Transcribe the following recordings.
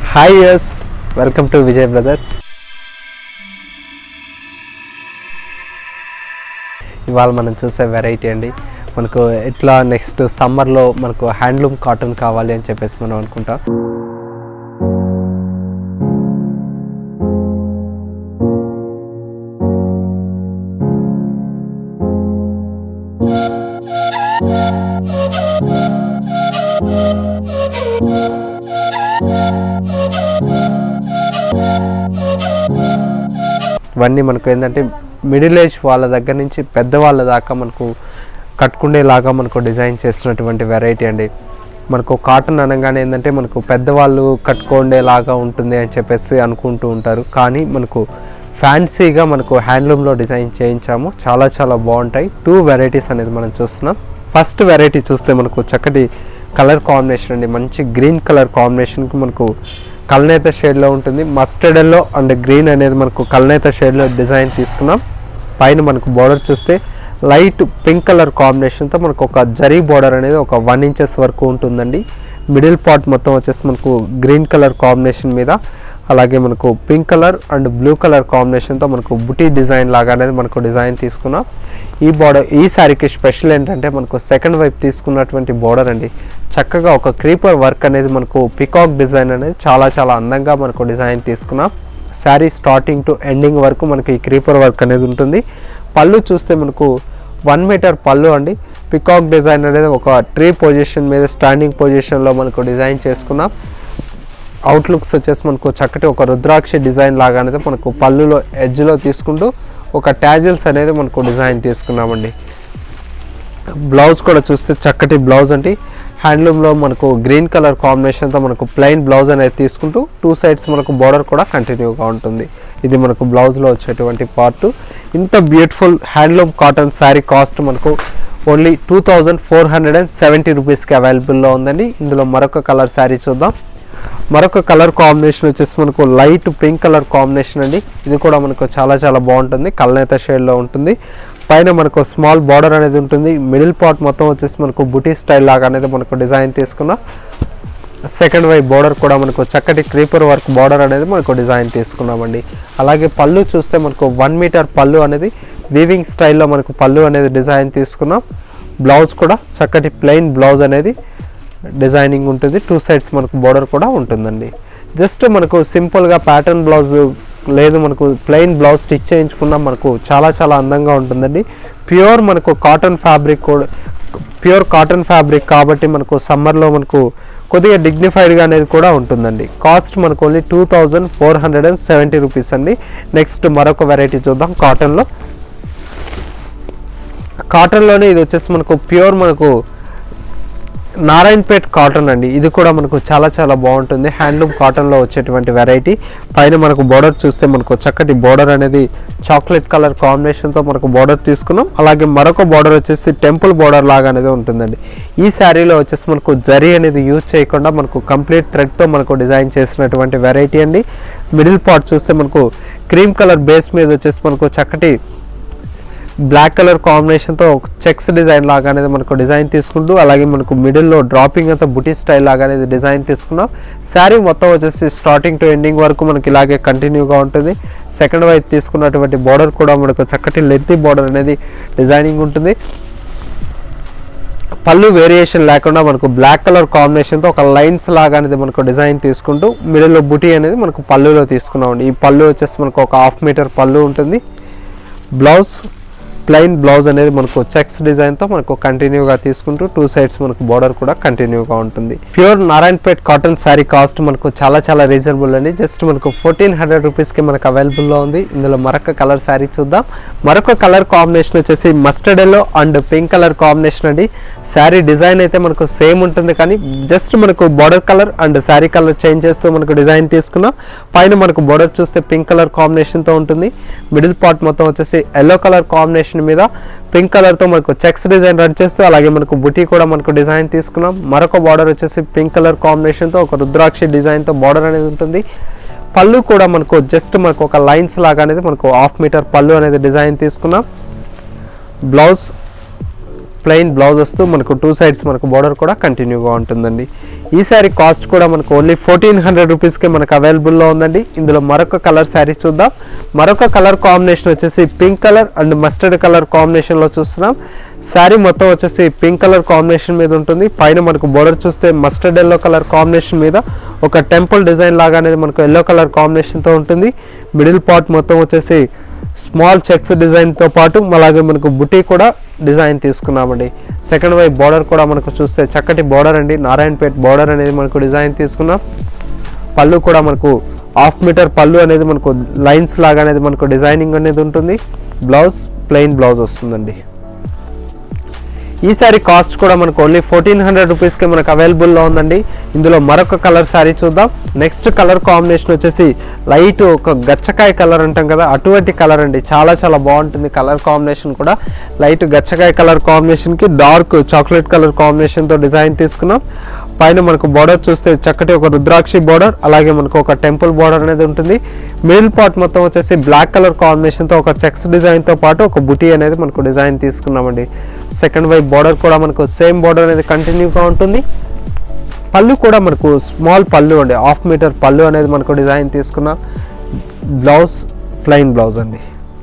hi yes welcome to Vijay brothers ఇవాళ మనం చూసే వెరైటీ అండి మనకు ఇట్లా నెక్స్ట్ సమ్మర్లో మనకు హ్యాండ్లూమ్ కాటన్ కావాలి అని చెప్పేసి మనం అనుకుంటాం ఇవన్నీ మనకు ఏంటంటే మిడిల్ ఏజ్ వాళ్ళ దగ్గర నుంచి పెద్దవాళ్ళ దాకా మనకు కట్టుకునేలాగా మనకు డిజైన్ చేసినటువంటి వెరైటీ అండి మనకు కాటన్ అనగానే ఏంటంటే మనకు పెద్దవాళ్ళు కట్టుకునేలాగా ఉంటుంది అని చెప్పేసి అనుకుంటూ ఉంటారు కానీ మనకు ఫ్యాన్సీగా మనకు హ్యాండ్లూమ్లో డిజైన్ చేయించాము చాలా చాలా బాగుంటాయి టూ వెరైటీస్ అనేది మనం చూస్తున్నాం ఫస్ట్ వెరైటీ చూస్తే మనకు చక్కటి కలర్ కాంబినేషన్ అండి మంచి గ్రీన్ కలర్ కాంబినేషన్కి మనకు కల్నేత షేడ్లో ఉంటుంది మస్టర్డ్ ఎల్లో అండ్ గ్రీన్ అనేది మనకు కల్నేత షేడ్లో డిజైన్ తీసుకున్నాం పైన మనకు బార్డర్ చూస్తే లైట్ పింక్ కలర్ కాంబినేషన్తో మనకు ఒక జరీ బార్డర్ అనేది ఒక వన్ ఇంచెస్ వరకు ఉంటుందండి మిడిల్ పార్ట్ మొత్తం వచ్చేసి మనకు గ్రీన్ కలర్ కాంబినేషన్ మీద అలాగే మనకు pink colour and blue colour కాంబినేషన్తో మనకు బుటీ డిజైన్ లాగా అనేది మనకు డిజైన్ తీసుకున్నాం ఈ బార్డర్ ఈ శారీకి స్పెషల్ ఏంటంటే మనకు సెకండ్ వైపు తీసుకున్నటువంటి బార్డర్ అండి చక్కగా ఒక క్రీపర్ వర్క్ అనేది మనకు పికాక్ డిజైన్ అనేది చాలా చాలా అందంగా మనకు డిజైన్ తీసుకున్నాం శారీ స్టార్టింగ్ టు ఎండింగ్ వరకు మనకి ఈ క్రీపర్ వర్క్ అనేది ఉంటుంది పళ్ళు చూస్తే మనకు వన్ మీటర్ పళ్ళు అండి పికాక్ డిజైన్ అనేది ఒక ట్రీ పొజిషన్ మీద స్టాండింగ్ పొజిషన్లో మనకు డిజైన్ చేసుకున్నాం అవుట్లుక్స్ వచ్చేసి మనకు చక్కటి ఒక రుద్రాక్ష డిజైన్ లాగా అనేది మనకు పళ్ళులో ఎడ్జ్లో తీసుకుంటూ ఒక ట్యాజిల్స్ అనేది మనకు డిజైన్ తీసుకున్నామండి బ్లౌజ్ కూడా చూస్తే చక్కటి బ్లౌజ్ అండి హ్యాండ్లూమ్లో మనకు గ్రీన్ కలర్ కాంబినేషన్తో మనకు ప్లెయిన్ బ్లౌజ్ అనేది తీసుకుంటూ టూ సైడ్స్ మనకు బార్డర్ కూడా కంటిన్యూగా ఉంటుంది ఇది మనకు బ్లౌజ్లో వచ్చేటువంటి పార్ట్ ఇంత beautiful handloom cotton sari cost మనకు only two thousand four hundred and seventy రూపీస్కి అవైలబుల్లో ఉందండి ఇందులో మరొక కలర్ శారీ చూద్దాం మరొక కలర్ కాంబినేషన్ వచ్చేసి మనకు లైట్ పింక్ కలర్ కాంబినేషన్ అండి ఇది కూడా మనకు చాలా చాలా బాగుంటుంది కల్నేత షేడ్లో ఉంటుంది పైన మనకు స్మాల్ బార్డర్ అనేది ఉంటుంది మిడిల్ పార్ట్ మొత్తం వచ్చేసి మనకు బుటీ స్టైల్ లాగా అనేది మనకు డిజైన్ తీసుకున్నాం సెకండ్ వైపు బార్డర్ కూడా మనకు చక్కటి క్రీపర్ వర్క్ బార్డర్ అనేది మనకు డిజైన్ తీసుకున్నామండి అలాగే పళ్ళు చూస్తే మనకు వన్ మీటర్ పళ్ళు అనేది వీవింగ్ స్టైల్లో మనకు పళ్ళు అనేది డిజైన్ తీసుకున్నాం బ్లౌజ్ కూడా చక్కటి ప్లెయిన్ బ్లౌజ్ అనేది డిజైనింగ్ ఉంటుంది టూ సైడ్స్ మనకు బార్డర్ కూడా ఉంటుందండి జస్ట్ మనకు సింపుల్గా ప్యాటర్న్ బ్లౌజ్ లేదు మనకు ప్లెయిన్ బ్లౌజ్ స్టిచ్ చేయించుకున్నా మనకు చాలా చాలా అందంగా ఉంటుందండి ప్యూర్ మనకు కాటన్ ఫ్యాబ్రిక్ కూడా ప్యూర్ కాటన్ ఫ్యాబ్రిక్ కాబట్టి మనకు సమ్మర్లో మనకు కొద్దిగా డిగ్నిఫైడ్గా అనేది కూడా ఉంటుందండి కాస్ట్ మనకు only two thousand four hundred and seventy rupees అండి నెక్స్ట్ మరొక వెరైటీ చూద్దాం కాటన్లో కాటన్లోనే ఇది వచ్చేసి మనకు ప్యూర్ మనకు నారాయణపేట్ కాటన్ అండి ఇది కూడా మనకు చాలా చాలా బాగుంటుంది హ్యాండ్లూమ్ కాటన్లో వచ్చేటువంటి వెరైటీ పైన మనకు బార్డర్ చూస్తే మనకు చక్కటి బార్డర్ అనేది చాక్లెట్ కలర్ కాంబినేషన్తో మనకు బార్డర్ తీసుకున్నాం అలాగే మరొక బార్డర్ వచ్చేసి టెంపుల్ బార్డర్ లాగా అనేది ఉంటుందండి ఈ శారీలో వచ్చేసి మనకు జరీ అనేది యూజ్ చేయకుండా మనకు కంప్లీట్ థ్రెడ్తో మనకు డిజైన్ చేసినటువంటి వెరైటీ అండి మిడిల్ పార్ట్ చూస్తే మనకు క్రీమ్ కలర్ బేస్ మీద వచ్చేసి మనకు చక్కటి బ్లాక్ కలర్ కాంబినేషన్తో చెక్స్ డిజైన్ లాగా అనేది మనకు డిజైన్ తీసుకుంటూ అలాగే మనకు మిడిల్లో డ్రాపింగ్ అంతా బుటీ స్టైల్ లాగా అనేది డిజైన్ తీసుకున్నాం శారీ మొత్తం వచ్చేసి స్టార్టింగ్ టు ఎండింగ్ వరకు మనకి ఇలాగే కంటిన్యూగా ఉంటుంది సెకండ్ వైపు తీసుకున్నటువంటి బార్డర్ కూడా మనకు చక్కటి లెంతీ బార్డర్ అనేది డిజైనింగ్ ఉంటుంది పళ్ళు వేరియేషన్ లేకుండా మనకు బ్లాక్ కలర్ కాంబినేషన్తో ఒక లైన్స్ లాగా అనేది మనకు డిజైన్ తీసుకుంటూ మిడిల్లో బుటీ అనేది మనకు పళ్ళులో తీసుకున్నామండి ఈ పళ్ళు వచ్చేసి మనకు ఒక హాఫ్ మీటర్ పళ్ళు ఉంటుంది బ్లౌజ్ ప్లెయిన్ బ్లౌజ్ అనేది మనకు చెక్స్ డిజైన్తో మనకు కంటిన్యూగా తీసుకుంటూ టూ సైడ్స్ మనకు బార్డర్ కూడా కంటిన్యూగా ఉంటుంది pure Narayanpet cotton sari cost మనకు చాలా చాలా రీజనబుల్ అండి జస్ట్ మనకు ఫోర్టీన్ హండ్రెడ్ రూపీస్కి మనకు అవైలబుల్లో ఉంది ఇందులో మరొక కలర్ శారీ చూద్దాం మరొక కలర్ కాంబినేషన్ వచ్చేసి mustard yellow and pink colour combination అండి శారీ డిజైన్ అయితే మనకు సేమ్ ఉంటుంది కానీ జస్ట్ మనకు border colour and sari colour change చేస్తూ మనకు డిజైన్ తీసుకున్నాం పైన మనకు బార్డర్ చూస్తే పింక్ కలర్ కాంబినేషన్తో ఉంటుంది మిడిల్ పార్ట్ మొత్తం వచ్చేసి ఎల్లో కలర్ కాంబినేషన్ మీద పింక్ కలర్తో మనకు చెక్స్ డిజైన్ రన్ చేస్తూ అలాగే మనకు బుటీ కూడా మనకు డిజైన్ తీసుకున్నాం మరొక బార్డర్ వచ్చేసి పింక్ కలర్ కాంబినేషన్తో ఒక రుద్రాక్షి డిజైన్తో బార్డర్ అనేది ఉంటుంది పళ్ళు కూడా మనకు జస్ట్ మనకు ఒక లైన్స్ లాగా అనేది మనకు హాఫ్ మీటర్ పళ్ళు అనేది డిజైన్ తీసుకున్నాం బ్లౌజ్ ప్లెయిన్ బ్లౌజ్ వస్తూ మనకు టూ సైడ్స్ మనకు బోర్డర్ కూడా కంటిన్యూగా ఉంటుందండి ఈ శారీ కాస్ట్ కూడా మనకు ఓన్లీ ఫోర్టీన్ హండ్రెడ్ రూపీస్కి మనకు అవైలబుల్లో ఉందండి ఇందులో మరొక కలర్ శారీ చూద్దాం మరొక కలర్ కాంబినేషన్ వచ్చేసి pink colour and mustard colour కాంబినేషన్లో చూస్తున్నాం శారీ మొత్తం వచ్చేసి పింక్ కలర్ కాంబినేషన్ మీద ఉంటుంది పైన మనకు బోర్డర్ చూస్తే మస్టర్డ్ ఎల్లో కలర్ కాంబినేషన్ మీద ఒక టెంపుల్ డిజైన్ లాగా అనేది మనకు ఎల్లో కలర్ కాంబినేషన్తో ఉంటుంది మిడిల్ పార్ట్ మొత్తం వచ్చేసి స్మాల్ చెక్స్ డిజైన్తో పాటు అలాగే మనకు బుటీ కూడా డిజైన్ తీసుకున్నామండి సెకండ్ వైపు బార్డర్ కూడా మనకు చూస్తే చక్కటి బార్డర్ అండి నారాయణపేట్ బార్డర్ అనేది మనకు డిజైన్ తీసుకున్నాం పళ్ళు కూడా మనకు హాఫ్ మీటర్ పళ్ళు అనేది మనకు లైన్స్ లాగా అనేది మనకు డిజైనింగ్ అనేది ఉంటుంది బ్లౌజ్ ప్లెయిన్ బ్లౌజ్ వస్తుందండి ఈ శారీ కాస్ట్ కూడా మనకు ఓన్లీ ఫోర్టీన్ హండ్రెడ్ రూపీస్కి మనకు అవైలబుల్లో ఉందండి ఇందులో మరొక కలర్ శారీ చూద్దాం నెక్స్ట్ కలర్ కాంబినేషన్ వచ్చేసి లైట్ ఒక గచ్చకాయ కలర్ అంటాం కదా అటువంటి కలర్ అండి చాలా చాలా బాగుంటుంది కలర్ కాంబినేషన్ కూడా లైట్ గచ్చకాయ కలర్ కాంబినేషన్కి డార్క్ చాక్లెట్ కలర్ కాంబినేషన్తో డిజైన్ తీసుకున్నాం పైన మనకు బార్డర్ చూస్తే చక్కటి ఒక రుద్రాక్షి బార్డర్ అలాగే మనకు ఒక టెంపుల్ బార్డర్ అనేది ఉంటుంది మిడిల్ పార్ట్ మొత్తం వచ్చేసి బ్లాక్ కలర్ కాంబినేషన్తో ఒక చెక్స్ డిజైన్తో పాటు ఒక బుటీ అనేది మనకు డిజైన్ తీసుకున్నామండి సెకండ్ వైపు బార్డర్ కూడా మనకు సేమ్ బార్డర్ అనేది కంటిన్యూగా ఉంటుంది పళ్ళు కూడా మనకు స్మాల్ పళ్ళు అండి హాఫ్ మీటర్ పళ్ళు అనేది మనకు డిజైన్ తీసుకున్న బ్లౌజ్ ప్లెయిన్ బ్లౌజ్ అండి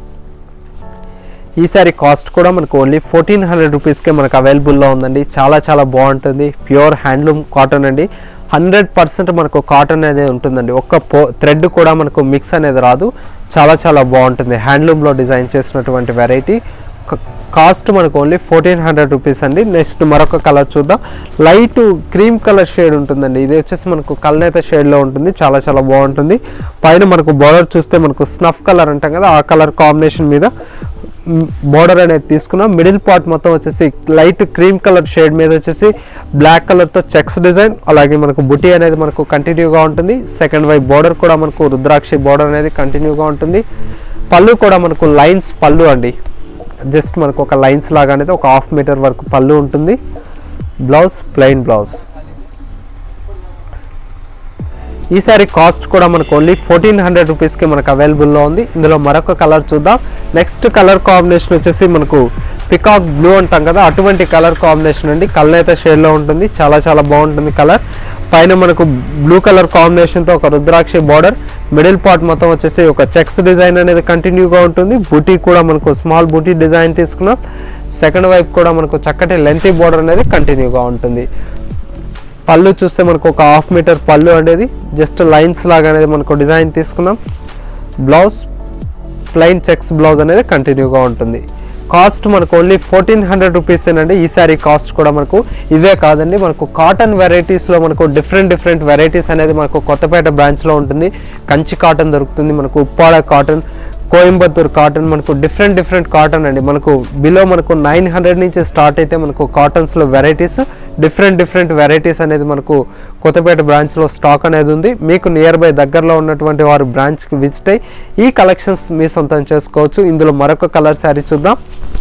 ఈ సారీ కాస్ట్ కూడా మనకు ఓన్లీ ఫోర్టీన్ హండ్రెడ్ రూపీస్కే మనకు అవైలబుల్లో ఉందండి చాలా చాలా బాగుంటుంది ప్యూర్ హ్యాండ్లూమ్ కాటన్ అండి హండ్రెడ్ పర్సెంట్ మనకు కాటన్ అనేది ఉంటుందండి ఒక్క పో థ్రెడ్ కూడా మనకు మిక్స్ అనేది రాదు చాలా చాలా బాగుంటుంది హ్యాండ్లూమ్లో డిజైన్ చేసినటువంటి వెరైటీ కాస్ట్ మనకు ఓన్లీ ఫోర్టీన్ హండ్రెడ్ రూపీస్ అండి నెక్స్ట్ మరొక కలర్ చూద్దాం లైట్ క్రీమ్ కలర్ షేడ్ ఉంటుందండి ఇది వచ్చేసి మనకు కల్నేత షేడ్లో ఉంటుంది చాలా చాలా బాగుంటుంది పైన మనకు బార్డర్ చూస్తే మనకు స్నఫ్ కలర్ అంటాం కదా ఆ కలర్ కాంబినేషన్ మీద బోర్డర్ అనేది తీసుకున్నాం మిడిల్ పార్ట్ మొత్తం వచ్చేసి లైట్ క్రీమ్ కలర్ షేడ్ మీద వచ్చేసి బ్లాక్ కలర్తో చెక్స్ డిజైన్ అలాగే మనకు బుటీ అనేది మనకు కంటిన్యూగా ఉంటుంది సెకండ్ వైపు బోర్డర్ కూడా మనకు రుద్రాక్షి బోర్డర్ అనేది కంటిన్యూగా ఉంటుంది పళ్ళు కూడా మనకు లైన్స్ పళ్ళు అండి జస్ట్ మనకు ఒక లైన్స్ లాగా అనేది ఒక హాఫ్ మీటర్ వరకు పళ్ళు ఉంటుంది బ్లౌజ్ ప్లెయిన్ బ్లౌజ్ ఈ సారీ కాస్ట్ కూడా మనకు ఓన్లీ ఫోర్టీన్ హండ్రెడ్ రూపీస్కి మనకు అవైలబుల్లో ఉంది ఇందులో మరొక కలర్ చూద్దాం నెక్స్ట్ కలర్ కాంబినేషన్ వచ్చేసి మనకు పికాక్ బ్లూ అంటాం కదా అటువంటి కలర్ కాంబినేషన్ అండి కళ్ళైతే షేడ్లో ఉంటుంది చాలా చాలా బాగుంటుంది కలర్ పైన మనకు బ్లూ కలర్ కాంబినేషన్తో ఒక రుద్రాక్షి బార్డర్ మిడిల్ పార్ట్ మొత్తం వచ్చేసి ఒక చెక్స్ డిజైన్ అనేది కంటిన్యూగా ఉంటుంది బూటీ కూడా మనకు స్మాల్ బూటీ డిజైన్ తీసుకున్నాం సెకండ్ వైపు కూడా మనకు చక్కటి లెంతీ బార్డర్ అనేది కంటిన్యూగా ఉంటుంది పళ్ళు చూస్తే మనకు ఒక హాఫ్ మీటర్ పళ్ళు అనేది జస్ట్ లైన్స్ లాగా అనేది మనకు డిజైన్ తీసుకున్నాం బ్లౌజ్ ప్లెయిన్ చెక్స్ బ్లౌజ్ అనేది కంటిన్యూగా ఉంటుంది కాస్ట్ మనకు ఓన్లీ ఫోర్టీన్ హండ్రెడ్ రూపీసేనండి ఈ సారీ కాస్ట్ కూడా మనకు ఇవే కాదండి మనకు కాటన్ వెరైటీస్లో మనకు డిఫరెంట్ డిఫరెంట్ వెరైటీస్ అనేది మనకు కొత్తపేట బ్రాంచ్లో ఉంటుంది కంచి కాటన్ దొరుకుతుంది మనకు ఉప్పాడ కాటన్ కోయంబత్తూర్ కాటన్ మనకు డిఫరెంట్ డిఫరెంట్ కాటన్ అండి మనకు బిలో మనకు నైన్ హండ్రెడ్ నుంచి స్టార్ట్ అయితే మనకు కాటన్స్లో వెరైటీస్ డిఫరెంట్ డిఫరెంట్ వెరైటీస్ అనేది మనకు కొత్తపేట బ్రాంచ్లో స్టాక్ అనేది ఉంది మీకు నియర్ బై దగ్గరలో ఉన్నటువంటి వారు బ్రాంచ్కి విజిట్ అయ్యి ఈ కలెక్షన్స్ మీ సొంతం చేసుకోవచ్చు ఇందులో మరొక కలర్ శారీ చూద్దాం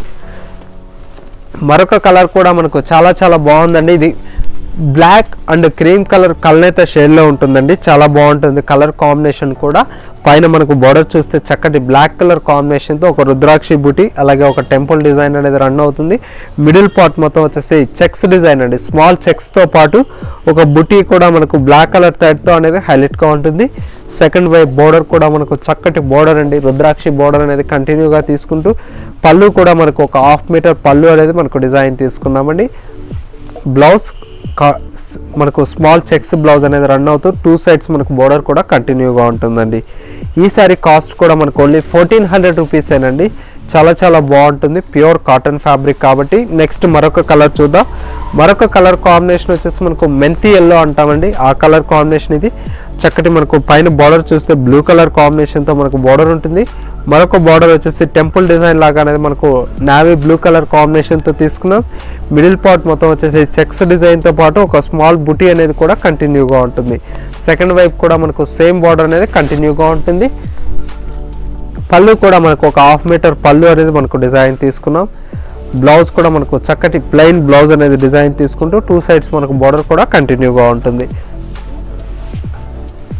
మరొక కలర్ కూడా మనకు చాలా చాలా బాగుందండి ఇది బ్లాక్ అండ్ క్రీమ్ కలర్ కల్నేత షేడ్లో ఉంటుందండి చాలా బాగుంటుంది కలర్ కాంబినేషన్ కూడా పైన మనకు బార్డర్ చూస్తే చక్కటి బ్లాక్ కలర్ కాంబినేషన్తో ఒక రుద్రాక్షి బుటీ అలాగే ఒక టెంపుల్ డిజైన్ అనేది రన్ అవుతుంది మిడిల్ పార్ట్ మొత్తం వచ్చేసి చెక్స్ డిజైన్ అండి స్మాల్ చెక్స్తో పాటు ఒక బుటీ కూడా మనకు బ్లాక్ కలర్ థ్రెడ్తో అనేది హైలైట్గా ఉంటుంది సెకండ్ వైపు బోర్డర్ కూడా మనకు చక్కటి బోర్డర్ అండి రుద్రాక్షి బోర్డర్ అనేది కంటిన్యూగా తీసుకుంటూ పళ్ళు కూడా మనకు ఒక హాఫ్ మీటర్ పళ్ళు అనేది మనకు డిజైన్ తీసుకున్నామండి బ్లౌజ్ కా- స్- మనకు స్మాల్ చెక్స్ బ్లౌజ్ అనేది రన్ అవుతూ టూ సైడ్స్ మనకు బోర్డర్ కూడా కంటిన్యూగా ఉంటుందండి ఈ సారీ కాస్ట్ కూడా మనకు ఓన్లీ ఫోర్టీన్ హండ్రెడ్ రూపీసేనండి చాలా చాలా బాగుంటుంది ప్యూర్ కాటన్ ఫ్యాబ్రిక్ కాబట్టి నెక్స్ట్ మరొక కలర్ చూద్దాం మరొక కలర్ కాంబినేషన్ వచ్చేసి మనకు మెంతి ఎల్లో అంటామండి ఆ కలర్ కాంబినేషన్ ఇది చక్కటి మనకు పైన బార్డర్ చూస్తే బ్లూ కలర్ కాంబినేషన్తో మనకు బార్డర్ ఉంటుంది మరొక బార్డర్ వచ్చేసి టెంపుల్ డిజైన్ లాగా అనేది మనకు నావీ బ్లూ కలర్ కాంబినేషన్తో తీసుకున్నాం మిడిల్ పార్ట్ మొత్తం వచ్చేసి చెక్స్ డిజైన్తో పాటు ఒక స్మాల్ బుటీ అనేది కూడా కంటిన్యూగా ఉంటుంది సెకండ్ వైపు కూడా మనకు సేమ్ బార్డర్ అనేది కంటిన్యూగా ఉంటుంది పళ్ళు కూడా మనకు ఒక హాఫ్ మీటర్ పళ్ళు అనేది మనకు డిజైన్ తీసుకున్నాం బ్లౌజ్ కూడా మనకు చక్కటి ప్లెయిన్ బ్లౌజ్ అనేది డిజైన్ తీసుకుంటూ టూ సైడ్స్ మనకు బార్డర్ కూడా కంటిన్యూగా ఉంటుంది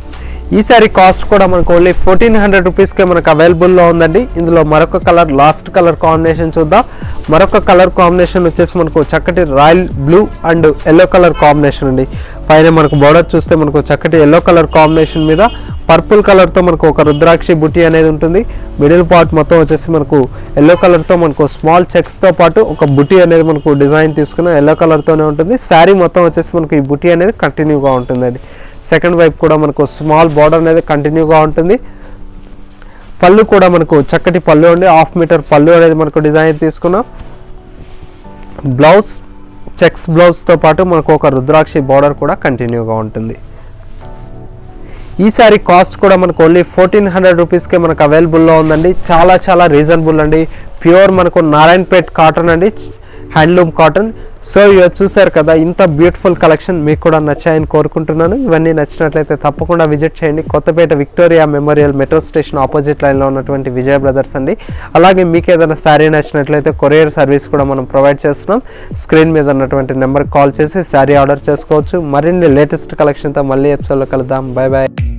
ఈ సారీ కాస్ట్ కూడా మనకు ఓన్లీ ఫోర్టీన్ హండ్రెడ్ రూపీస్కే మనకు అవైలబుల్లో ఉందండి ఇందులో మరొక కలర్ లాస్ట్ కలర్ కాంబినేషన్ చూద్దాం మరొక కలర్ కాంబినేషన్ వచ్చేసి మనకు చక్కటి royal blue and yellow colour combination అండి పైన మనకు బోర్డర్ చూస్తే మనకు చక్కటి ఎల్లో కలర్ కాంబినేషన్ మీద పర్పుల్ కలర్తో మనకు ఒక రుద్రాక్షి బుట్టి అనేది ఉంటుంది మిడిల్ పార్ట్ మొత్తం వచ్చేసి మనకు ఎల్లో కలర్తో మనకు స్మాల్ చెక్స్తో పాటు ఒక బుట్టి అనేది మనకు డిజైన్ తీసుకున్న ఎల్లో కలర్తోనే ఉంటుంది శారీ మొత్తం వచ్చేసి మనకు ఈ బుట్టి అనేది కంటిన్యూగా ఉంటుందండి సెకండ్ వైపు కూడా మనకు స్మాల్ బార్డర్ అనేది కంటిన్యూగా ఉంటుంది పళ్ళు కూడా మనకు చక్కటి పళ్ళు అండి హాఫ్ మీటర్ పళ్ళు అనేది మనకు డిజైన్ తీసుకున్నాం బ్లౌజ్ చెక్స్ బ్లౌజ్తో పాటు మనకు ఒక రుద్రాక్షి బార్డర్ కూడా కంటిన్యూగా ఉంటుంది ఈ సారీ కాస్ట్ కూడా మనకు ఓన్లీ ఫోర్టీన్ హండ్రెడ్ రూపీస్కే మనకు అవైలబుల్లో ఉందండి చాలా చాలా రీజనబుల్ అండి ప్యూర్ మనకు నారాయణపేట్ కాటన్ అండి హ్యాండ్లూమ్ కాటన్ సో ఇవి చూసారు కదా ఇంత బ్యూటిఫుల్ కలెక్షన్ మీకు కూడా నచ్చాయని కోరుకుంటున్నాను ఇవన్నీ నచ్చినట్లయితే తప్పకుండా విజిట్ చేయండి Kothapet Victoria Memorial metro station opposite లైన్లో ఉన్నటువంటి విజయ బ్రదర్స్ అండి అలాగే మీకు ఏదైనా శారీ నచ్చినట్లయితే కొరియర్ సర్వీస్ కూడా మనం ప్రొవైడ్ చేస్తున్నాం స్క్రీన్ మీద ఉన్నటువంటి నెంబర్కి కాల్ చేసి శారీ ఆర్డర్ చేసుకోవచ్చు మరిన్ని లేటెస్ట్ కలెక్షన్తో మళ్ళీ ఎపిసోడ్లో కలుద్దాం బాయ్ బాయ్